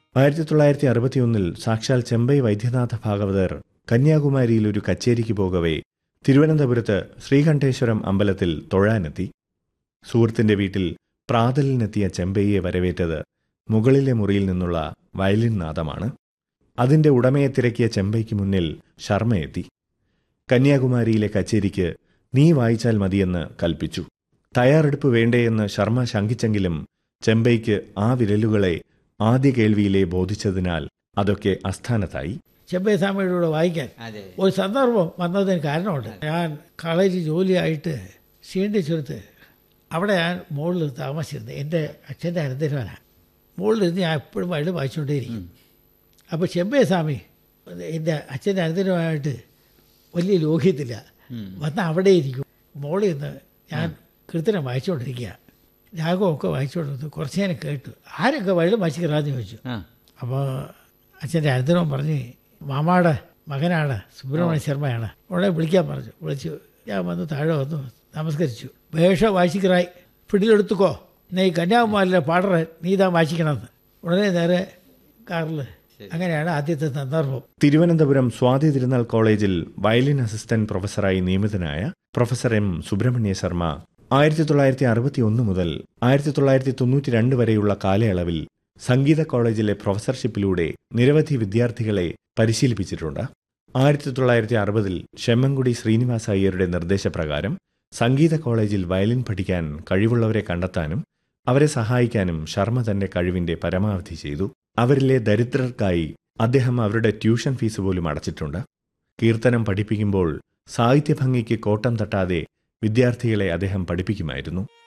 ആയിരത്തി തൊള്ളായിരത്തി അറുപത്തിയൊന്നിൽ സാക്ഷാൽ ചെമ്പൈ വൈദ്യനാഥ ഭാഗവതർ കന്യാകുമാരിയിൽ ഒരു കച്ചേരിക്ക് പോകവേ തിരുവനന്തപുരത്ത് ശ്രീകണ്ഠേശ്വരം അമ്പലത്തിൽ തൊഴാനെത്തി സുഹൃത്തിന്റെ വീട്ടിൽ പ്രാതലിനെത്തിയ ചെമ്പൈയെ വരവേറ്റത് മുകളിലെ മുറിയിൽ നിന്നുള്ള വയലിൻ നാദമാണ് അതിന്റെ ഉടമയെ തിരക്കിയ ചെമ്പൈക്ക് മുന്നിൽ ശർമ്മ എത്തി കന്യാകുമാരിയിലെ കച്ചേരിക്ക് നീ വായിച്ചാൽ മതിയെന്ന് കൽപ്പിച്ചു തയ്യാറെടുപ്പ് വേണ്ടേയെന്ന് ശർമ്മ ശങ്കിച്ചെങ്കിലും ചെമ്പൈക്ക് ആ വിരലുകളെ ആദ്യ കേൾവിയിലെ ബോധിച്ചതിനാൽ അതൊക്കെ അസ്ഥാനത്തായി ചെമ്പൈ സ്വാമിയുടെ കൂടെ വായിക്കാൻ അതെ ഒരു സന്ദർഭം വന്നതിന് കാരണമുണ്ട് ഞാൻ കോളേജിൽ ജോലിയായിട്ട് ശ്രീകണ്ഠേശ്വരത്ത് അവിടെ ഞാൻ മുകളിൽ താമസിച്ചിരുന്നത് എൻ്റെ അച്ഛൻ്റെ അനന്തരവനാണ് മുകളിലിരുന്ന് ഞാൻ എപ്പോഴും വയലിൽ വായിച്ചുകൊണ്ടേയിരിക്കും അപ്പോൾ ചെമ്പൈ സ്വാമി എൻ്റെ അച്ഛൻ്റെ അനന്തരമായിട്ട് വലിയ ലോഹ്യത്തില്ല വന്ന് അവിടെ ഇരിക്കും മുകളിൽ നിന്ന് ഞാൻ കൃത്യം വായിച്ചുകൊണ്ടിരിക്കുക രാഗമൊക്കെ വായിച്ചുകൊണ്ടിരുന്നു കുറച്ച് നേരം കേട്ടു ആരൊക്കെ വയലിൽ വായിച്ചിറാന്ന് ചോദിച്ചു ആ അപ്പോൾ അച്ഛൻ്റെ അനന്തരവൻ പറഞ്ഞ് മാമാടെ മകനാണ് സുബ്രഹ്മണ്യ ശർമ്മയാണ് ഉടനെ വിളിക്കാൻ പറഞ്ഞു വിളിച്ചു ഞാൻ വന്ന് താഴെ വന്നു നമസ്കരിച്ചു വേഷ വാശിക്കറായി പിടിയിലെടുത്തുക്കോ നീ കന്യാകുമാരിലെ പാടറെ നീ ഇതാ വാശിക്കണമെന്ന് ഉടനെ നേരെ കാറിൽ അങ്ങനെയാണ് ആദ്യത്തെ സന്ദർഭം തിരുവനന്തപുരം സ്വാതി തിരുനാൾ കോളേജിൽ വയലിൻ അസിസ്റ്റന്റ് പ്രൊഫസറായി നിയമിതനായ പ്രൊഫസർ എം സുബ്രഹ്മണ്യ ശർമ്മ ആയിരത്തി തൊള്ളായിരത്തി അറുപത്തി ഒന്ന് മുതൽ ആയിരത്തി തൊള്ളായിരത്തി തൊണ്ണൂറ്റി രണ്ട് വരെയുള്ള കാലയളവിൽ സംഗീത കോളേജിലെ പ്രൊഫസർഷിപ്പിലൂടെ നിരവധി വിദ്യാർത്ഥികളെ പരിശീലിപ്പിച്ചിട്ടുണ്ട് ആയിരത്തി തൊള്ളായിരത്തി അറുപതിൽ ഷെമ്മൻകുടി ശ്രീനിവാസ അയ്യരുടെ നിർദ്ദേശപ്രകാരം സംഗീത കോളേജിൽ വയലിൻ പഠിക്കാൻ കഴിവുള്ളവരെ കണ്ടെത്താനും അവരെ സഹായിക്കാനും ശർമ്മ തന്റെ കഴിവിന്റെ പരമാവധി ചെയ്തു അവരിലെ ദരിദ്രർക്കായി അദ്ദേഹം അവരുടെ ട്യൂഷൻ ഫീസ് പോലും അടച്ചിട്ടുണ്ട് കീർത്തനം പഠിപ്പിക്കുമ്പോൾ സാഹിത്യഭംഗിക്ക് കോട്ടം തട്ടാതെ വിദ്യാർത്ഥികളെ അദ്ദേഹം പഠിപ്പിക്കുമായിരുന്നു